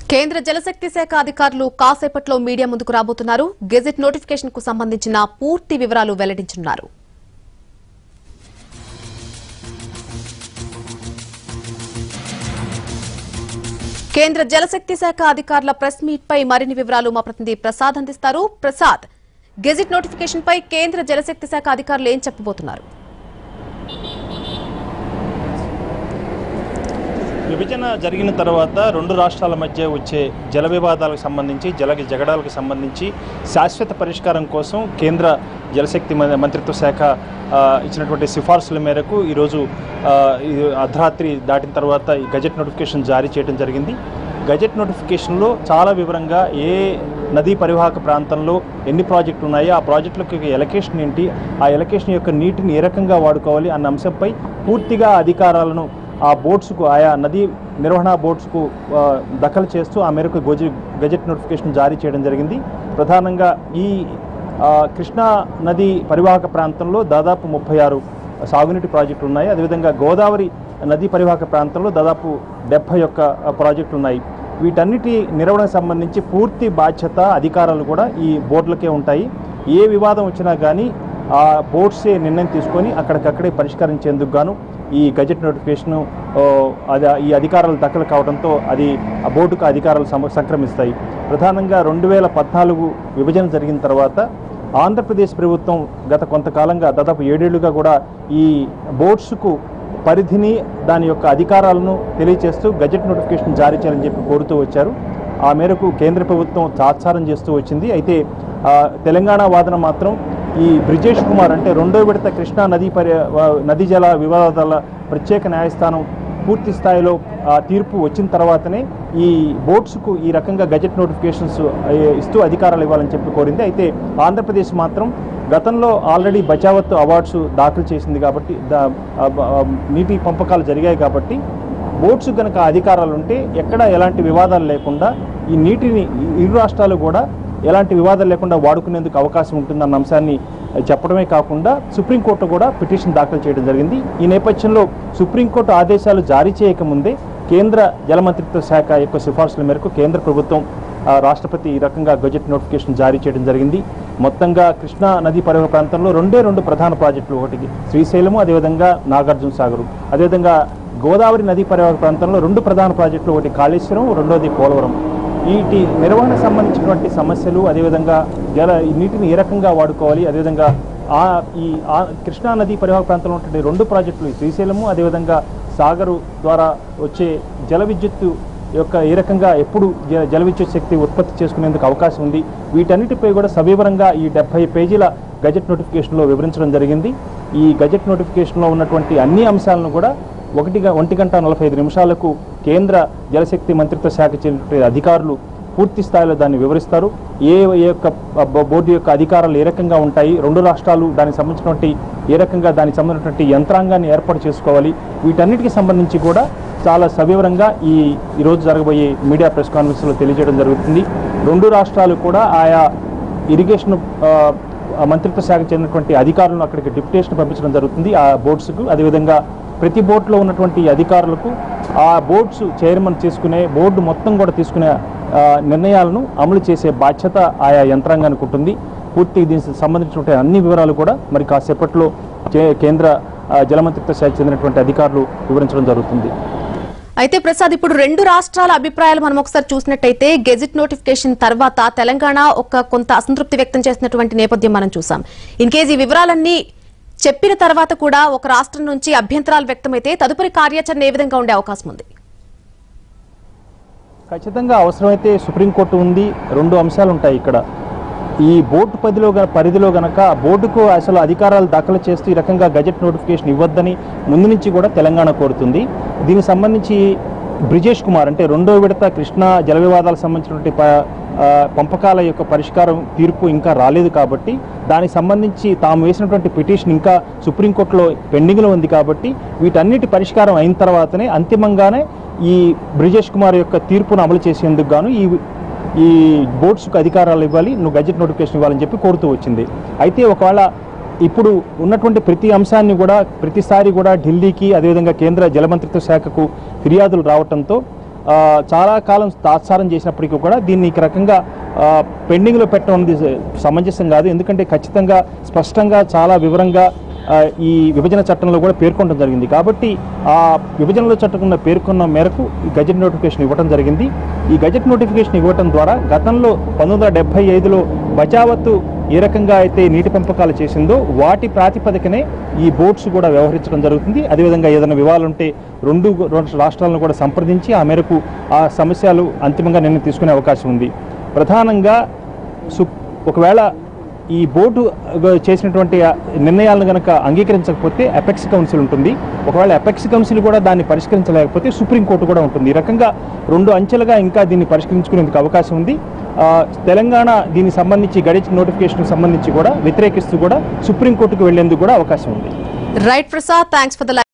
కేంద్ర జలశక్తి శాఖ అధికారులు కాసేపట్లో మీడియా ముందుకు రాబోతున్నారు గెజెట్ నోటిఫికేషన్ కు సంబంధించిన పూర్తి వివరాలు వెల్లడించనున్నారు కేంద్ర జలశక్తి శాఖ అధికారుల ప్రెస్ మీట్ పై మరిన్ని వివరాలు మా ప్రతినిధి ప్రసాద్ అందిస్తారు ప్రసాద్ గెజెట్ నోటిఫికేషన్ పై కేంద్ర జలశక్తి శాఖ అధికారులు ఏం చెప్పబోతున్నారు విభజన జరిగిన తర్వాత రెండు రాష్ట్రాల మధ్య వచ్చే జల వివాదాలకు సంబంధించి జల జగడాలకు సంబంధించి శాశ్వత పరిష్కారం కోసం కేంద్ర జలశక్తి మ- మంత్రిత్వ శాఖ ఆ, ఇచ్చినటువంటి సిఫార్సుల మేరకు ఈరోజు ఆ, ఈ అర్ధరాత్రి దాటిన తర్వాత ఈ గజెట్ నోటిఫికేషన్ జారీ చేయడం జరిగింది గజెట్ నోటిఫికేషన్లో చాలా వివరంగా ఏ నదీ పరివాహక ప్రాంతంలో ఎన్ని ప్రాజెక్టులు ఉన్నాయో ఆ ప్రాజెక్టులకు యొక్క ఎలకేషన్ ఏంటి ఆ ఎలకేషన్ యొక్క నీటిని ఏ రకంగా వాడుకోవాలి అన్న అంశంపై పూర్తిగా అధికారాలను ఆ బోట్స్కు ఆయా నదీ నిర్వహణ బోట్స్కు ఆ, దఖలు చేస్తూ ఆ మేరకు గోజి గజెట్ నోటిఫికేషన్ జారీ చేయడం జరిగింది ప్రధానంగా ఈ ఆ, కృష్ణా నది పరివాహక ప్రాంతంలో దాదాపు ముప్పై ఆరు సాగునీటి ప్రాజెక్టులు ఉన్నాయి అదేవిధంగా గోదావరి నదీ పరివాహక ప్రాంతంలో దాదాపు డెబ్బై ఒక్క ప్రాజెక్టులు ఉన్నాయి వీటన్నిటి నిర్వహణకు సంబంధించి పూర్తి బాధ్యత అధికారాలు కూడా ఈ బోర్డులకే ఉంటాయి ఏ వివాదం వచ్చినా కానీ ఆ బోర్డ్సే నిర్ణయం తీసుకొని అక్కడికక్కడే పరిష్కరించేందుకు గాను ఈ గజెట్ నోటిఫికేషన్ అది ఈ అధికారాలు దక్కలు కావడంతో అది ఆ బోర్డుకు అధికారాలు సమ సంక్రమిస్తాయి ప్రధానంగా రెండు వేల పద్నాలుగు విభజన జరిగిన తర్వాత ఆంధ్రప్రదేశ్ ప్రభుత్వం గత కొంతకాలంగా దాదాపు ఏడేళ్లుగా కూడా ఈ బోర్డ్స్కు పరిధిని దాని యొక్క అధికారాలను తెలియజేస్తూ గజెట్ నోటిఫికేషన్ జారీ చేయాలని చెప్పి కోరుతూ వచ్చారు ఆ మేరకు కేంద్ర ప్రభుత్వం తాత్సారం చేస్తూ వచ్చింది అయితే ఆ, తెలంగాణ వాదన మాత్రం ఈ బ్రిజేష్ కుమార్ అంటే రెండో విడత కృష్ణా నదీ పరి వ- నదీ జల వివాదాల ప్రత్యేక న్యాయస్థానం పూర్తి స్థాయిలో ఆ తీర్పు వచ్చిన తర్వాతనే ఈ బోట్స్కు ఈ రకంగా గజెట్ నోటిఫికేషన్స్ ఆ, ఇస్తూ అధికారాలు ఇవ్వాలని చెప్పి కోరింది అయితే ఆంధ్రప్రదేశ్ మాత్రం గతంలో ఆల్రెడీ బచావత్ అవార్డ్స్ దాఖలు చేసింది కాబట్టి దా- ఆ, బ- ఆ, నీటి పంపకాలు జరిగాయి కాబట్టి బోట్స్ కనుక అధికారాలు ఉంటే ఎక్కడ ఎలాంటి వివాదాలు లేకుండా ఈ నీటిని ఈ ఇరు రాష్ట్రాలు కూడా ఎలాంటి వివాదాలు లేకుండా వాడుకునేందుకు అవకాశం ఉంటుందన్న అంశాన్ని చెప్పడమే కాకుండా సుప్రీంకోర్టు కూడా పిటిషన్ దాఖలు చేయడం జరిగింది ఈ నేపథ్యంలో సుప్రీంకోర్టు ఆదేశాలు జారీ చేయకముందే కేంద్ర జలమంత్రిత్వ శాఖ యొక్క సిఫార్సుల మేరకు కేంద్ర ప్రభుత్వం ఆ, రాష్ట్రపతి ఈ రకంగా గజెట్ నోటిఫికేషన్ జారీ చేయడం జరిగింది మొత్తంగా కృష్ణా నదీ పరివాహక ప్రాంతంలో రెండే రెండు ప్రధాన ప్రాజెక్టులు ఒకటి శ్రీశైలము అదేవిధంగా నాగార్జున సాగరు అదేవిధంగా గోదావరి నదీ పరివాహక ప్రాంతంలో రెండు ప్రధాన ప్రాజెక్టులు ఒకటి కాళేశ్వరం రెండోది పోలవరం వీటి నిర్వహణ సంబంధించినటువంటి సమస్యలు అదేవిధంగా జల ఈ నీటిని ఏ రకంగా వాడుకోవాలి అదేవిధంగా ఆ ఈ ఆ కృష్ణా నదీ పరివాహక ప్రాంతంలో ఉన్నటువంటి రెండు ప్రాజెక్టులు ఈ శ్రీశైలము అదేవిధంగా సాగరు ద్వారా వచ్చే జల విద్యుత్తు యొక్క ఏ రకంగా ఎప్పుడు జ- జల విద్యుత్ శక్తి ఉత్పత్తి చేసుకునేందుకు అవకాశం ఉంది వీటన్నిటిపై కూడా సవివరంగా ఈ డెబ్బై పేజీల గజెట్ నోటిఫికేషన్లో వివరించడం జరిగింది ఈ గజెట్ నోటిఫికేషన్లో ఉన్నటువంటి అన్ని అంశాలను కూడా ఒకటిగా ఒంటి గంట నలభై ఐదు నిమిషాలకు కేంద్ర జలశక్తి మంత్రిత్వ శాఖ చెందిన అధికారులు పూర్తి స్థాయిలో దాన్ని వివరిస్తారు ఏ ఏ యొక్క బ- బోర్డు యొక్క అధికారాలు ఏ రకంగా ఉంటాయి రెండు రాష్ట్రాలు దానికి సంబంధించినటువంటి ఏ రకంగా దానికి సంబంధించినటువంటి యంత్రాంగాన్ని ఏర్పాటు చేసుకోవాలి వీటన్నిటికి సంబంధించి కూడా చాలా సవివరంగా ఈ ఈరోజు జరగబోయే మీడియా ప్రెస్ కాన్ఫరెన్స్లో తెలియజేయడం జరుగుతుంది రెండు రాష్ట్రాలు కూడా ఆయా ఇరిగేషన్ ఆ, ఆ మంత్రిత్వ శాఖకు చెందినటువంటి అధికారులను అక్కడికి డిప్యుటేషన్ పంపించడం జరుగుతుంది ఆ బోర్డ్స్కు అదేవిధంగా ప్రతి బోర్డులో ఉన్నటువంటి అధికారులకు ఆ బోర్డ్స్ చైర్మన్ తీసుకునే బోర్డు మొత్తం కూడా తీసుకునే ఆ, నిర్ణయాలను అమలు చేసే బాధ్యత ఆయా యంత్రాంగానికి ఉంటుంది పూర్తి దీనికి సంబంధించినటువంటి అన్ని వివరాలు కూడా మరి కాసేపట్లో కే- కేంద్ర ఆ, జలమంత్రిత్వ శాఖకు చెందినటువంటి అధికారులు వివరించడం జరుగుతుంది అయితే ప్రసాద్ ఇప్పుడు రెండు రాష్ట్రాల అభిప్రాయాలు మనం ఒకసారి చూసినట్టయితే గెజిట్ నోటిఫికేషన్ తర్వాత తెలంగాణ ఒక కొంత అసంతృప్తి వ్యక్తం చేసినటువంటి నేపథ్యం మనం చూసాం ఇన్ కేస్ ఈ వివరాలన్నీ చెప్పిన తర్వాత కూడా ఒక రాష్ట్రం నుంచి అభ్యంతరాలు వ్యక్తమైతే తదుపరి కార్యాచరణ ఏ విధంగా ఉండే అవకాశం ఉంది ఖచ్చితంగా అవసరమైతే సుప్రీంకోర్టు ఉంది రెండు అంశాలు ఉంటాయి ఇక్కడ ఈ బోర్డు పరిధిలో గన- పరిధిలో గనక ఆ బోర్డుకు అసలు అధికారాలు దాఖలు చేస్తూ ఈ రకంగా గజెట్ నోటిఫికేషన్ ఇవ్వద్దని ముందు నుంచి కూడా తెలంగాణ కోరుతుంది దీనికి సంబంధించి బ్రిజేష్ కుమార్ అంటే రెండో విడత కృష్ణా జల వివాదాలకు సంబంధించినటువంటి ప- ఆ, పంపకాల యొక్క పరిష్కారం తీర్పు ఇంకా రాలేదు కాబట్టి దానికి సంబంధించి తాము వేసినటువంటి పిటిషన్ ఇంకా సుప్రీంకోర్టులో పెండింగ్లో ఉంది కాబట్టి వీటన్నిటి పరిష్కారం అయిన తర్వాతనే అంతిమంగానే ఈ బ్రిజేష్ కుమార్ యొక్క తీర్పును అమలు చేసేందుకు గాను ఈ ఈ బోర్డ్స్కు అధికారాలు ఇవ్వాలి నువ్వు గజెట్ నోటిఫికేషన్ ఇవ్వాలని చెప్పి కోరుతూ వచ్చింది అయితే ఒకవేళ ఇప్పుడు ఉన్నటువంటి ప్రతి అంశాన్ని కూడా ప్రతిసారి కూడా ఢిల్లీకి అదేవిధంగా కేంద్ర జలమంత్రిత్వ శాఖకు ఫిర్యాదులు రావడంతో ఆ, చాలా కాలం తాత్సారం చేసినప్పటికీ కూడా దీన్ని ఈ రకంగా ఆ, పెండింగ్లో పెట్టడం అనేది సమంజసం కాదు ఎందుకంటే ఖచ్చితంగా స్పష్టంగా చాలా వివరంగా ఆ, ఈ విభజన చట్టంలో కూడా పేర్కొనడం జరిగింది కాబట్టి ఆ విభజనలో చట్టం పేర్కొన్న మేరకు ఈ గజెట్ నోటిఫికేషన్ ఇవ్వడం జరిగింది ఈ గజెట్ నోటిఫికేషన్ ఇవ్వడం ద్వారా గతంలో పంతొమ్మిది వందల డెబ్బై ఐదులో బచావత్తు ఏ రకంగా అయితే నీటి పంపకాలు చేసిందో వాటి ప్రాతిపదికనే ఈ బోట్స్ కూడా వ్యవహరించడం జరుగుతుంది అదేవిధంగా ఏదైనా వివాదాలుంటే రెండు రెండు రాష్ట్రాలను కూడా సంప్రదించి ఆ మేరకు ఆ సమస్యలు అంతిమంగా నిర్ణయం తీసుకునే అవకాశం ఉంది ప్రధానంగా సు ఒకవేళ ఈ బోర్డు చేసినటువంటి ఆ నిర్ణయాలను కనుక అంగీకరించకపోతే అపెక్స్ కౌన్సిల్ ఉంటుంది ఒకవేళ అపెక్స్ కౌన్సిల్ కూడా దాన్ని పరిష్కరించలేకపోతే సుప్రీంకోర్టు కూడా ఉంటుంది ఈ రకంగా రెండు అంచెలుగా ఇంకా దీన్ని పరిష్కరించుకునేందుకు అవకాశం ఉంది ఆ, తెలంగాణ దీనికి సంబంధించి గడిచిన నోటిఫికేషన్కి సంబంధించి కూడా వ్యతిరేకిస్తూ కూడా సుప్రీంకోర్టుకు వెళ్లేందుకు కూడా అవకాశం ఉంది right Prasad thanks for the